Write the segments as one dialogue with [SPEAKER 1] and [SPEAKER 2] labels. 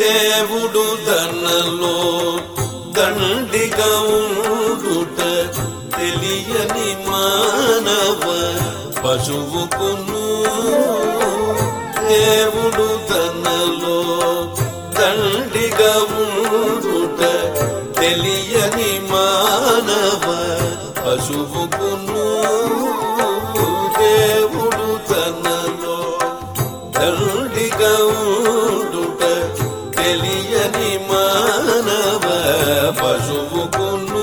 [SPEAKER 1] దేవుడు తనలో దండిగా ఉండుట తెలియని మానవ పశువుకును దేవుడు తనలో దండిగా ఉండుట తెలియని మానవ పశువుకును దేవుడు తనలో దండిగా ఉండుట తెలియని మానవ పశువుకును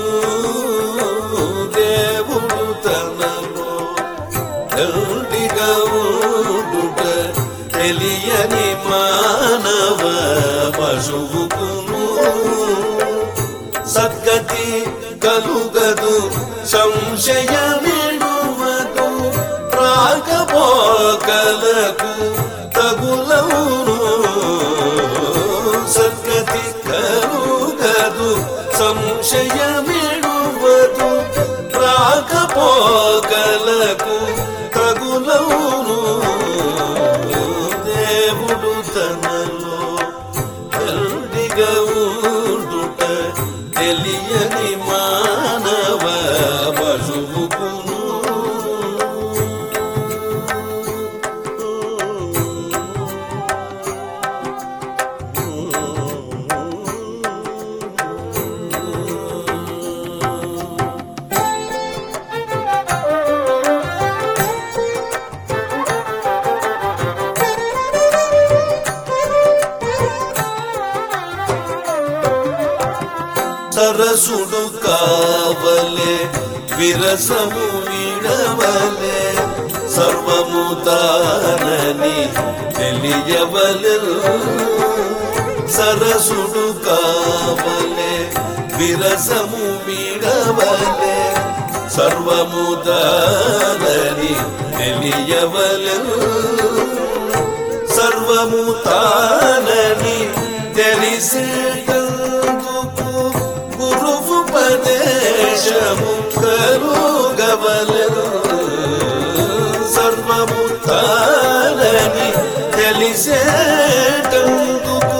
[SPEAKER 1] దేవుడు తనలో దండిగా ఉండుట తెలియని మానవ పశువుకును సద్గతి కలుగదు సంశయమిడువదు రాకపోకలకు తగులవును సద్గతి కలుగదు సంశయమిడువదు రాకపోకలకు తగులవును దేవుడు తనలో తండ్రిగా ఉండుట తెలియని మానవ పశువుకును సరసుడు కావలే విరసము విడవలే సర్వము తానని తెలియవలె సరసుడు కావలే విరసము విడవలే సర్వము తానని తెలియవలె సర్వము తానని తెలిసేటందుకు గురువుపదేశము కలుగవలను సర్వము తానని తెలిసేటందుకు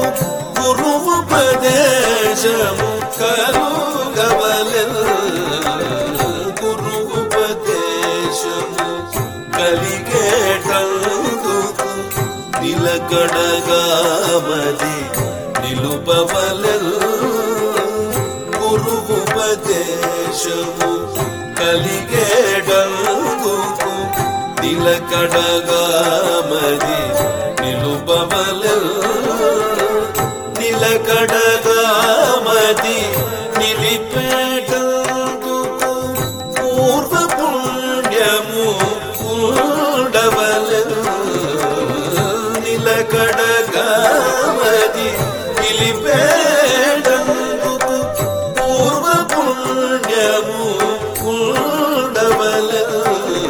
[SPEAKER 1] గురువుపదేశము కలుగవలను గురువుపదేశము కలిగేటందుకు నిలకడగామది నిలుపవలెను గురువుపదేశము కలిగేడందుకు నిలకడగామది నిలుపవలెను నిలకడగామది నిలిపేటందుకు పూర్వ పుణ్యము ఉండవలెను నిలకడగామది నిలిపేటందుకు పూర్వ పుణ్యము ఉండవలెను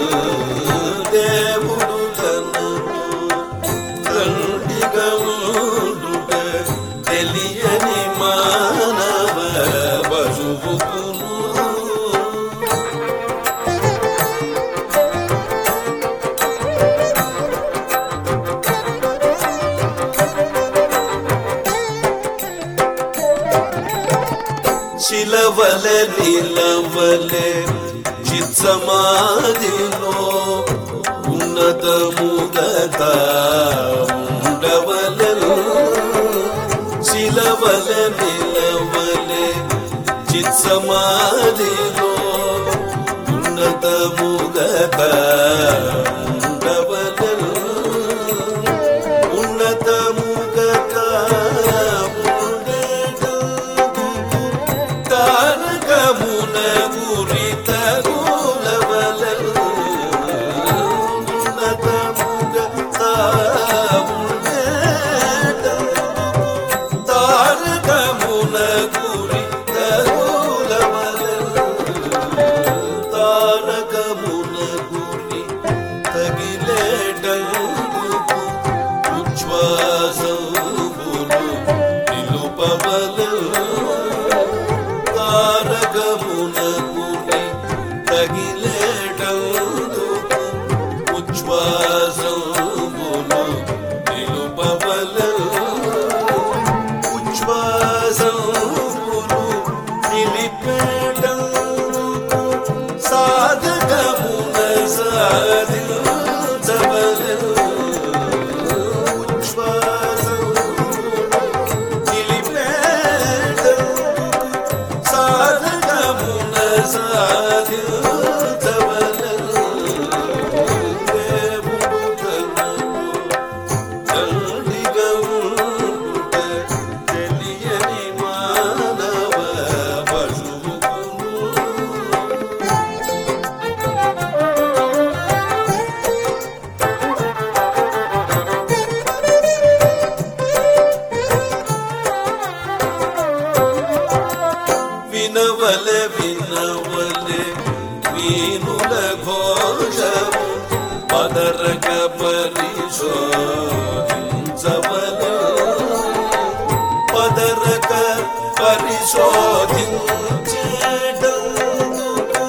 [SPEAKER 1] దేవుడు తనను తండ్రిగా ఉండుట తెలియని మానవ పశువుకును శిలవలె నిలవలె చిత్సమాధిలో ఉన్నతముగత ఉండవలెను శిలవలె నిలవలె చిత్సమాధిలో ఉన్నతముగత ఉండవలెను ఉన్నతముగత ఉండేటందుకు తారకమున గురి తగులవలెను ఉన్నతముగత ఉండేటందుకు తారకమున గురి తగులవలెను తారకమున గురి తగిలే పరిశోధించవలు పదరక పరిశోధించేటందుకు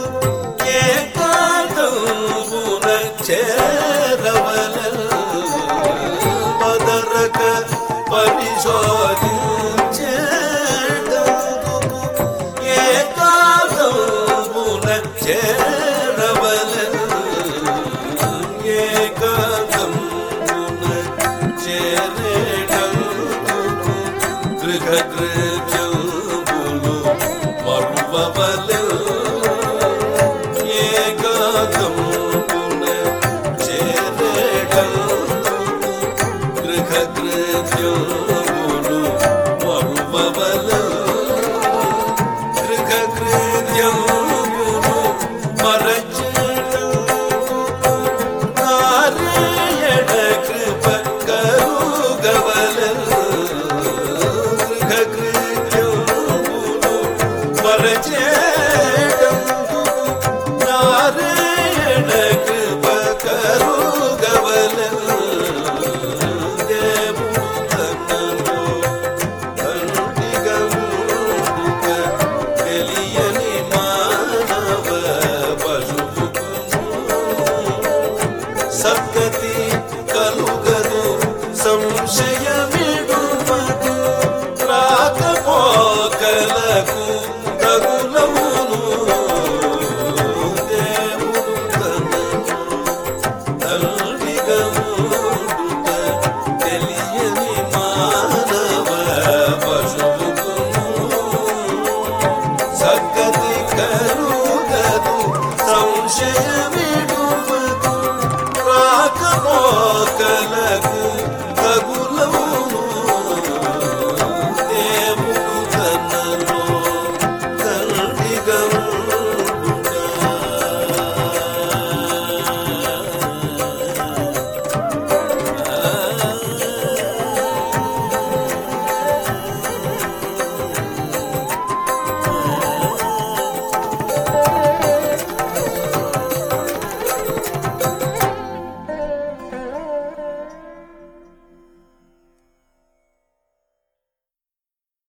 [SPEAKER 1] ఏకాంతమున చేరవలెను. పదరక పరిశోధించేటందుకు ఏకాంతమున చేరవలెను. ఏకాంతమున చేరేటందుకు గృహగృహ్యంబులు మరువవలెను. ఏకాంతమున చేరేటందుకు గృహగృహ్యంబులు మరువవలెను. గృహగృహ్యంబులు మరచెటందుకు నారాయణ కృప కరుగవలెను. గృహగృహ్యంబులు మరచెటందుకు నారాయణ కృప కరుగవలెను. దేవుడు తనలో తండ్రిగముడుక తెలియని మానవ పశువుకును సద్గతి కలుగదు సంశయమిడుమదు రాకపోకలకు తగులవును దేవుడు తనను తల్లిగముడుట తెలియని మానవ పశువుకును సద్గతి కరుగదు సంశయమిడుమదు రాకపోకలకు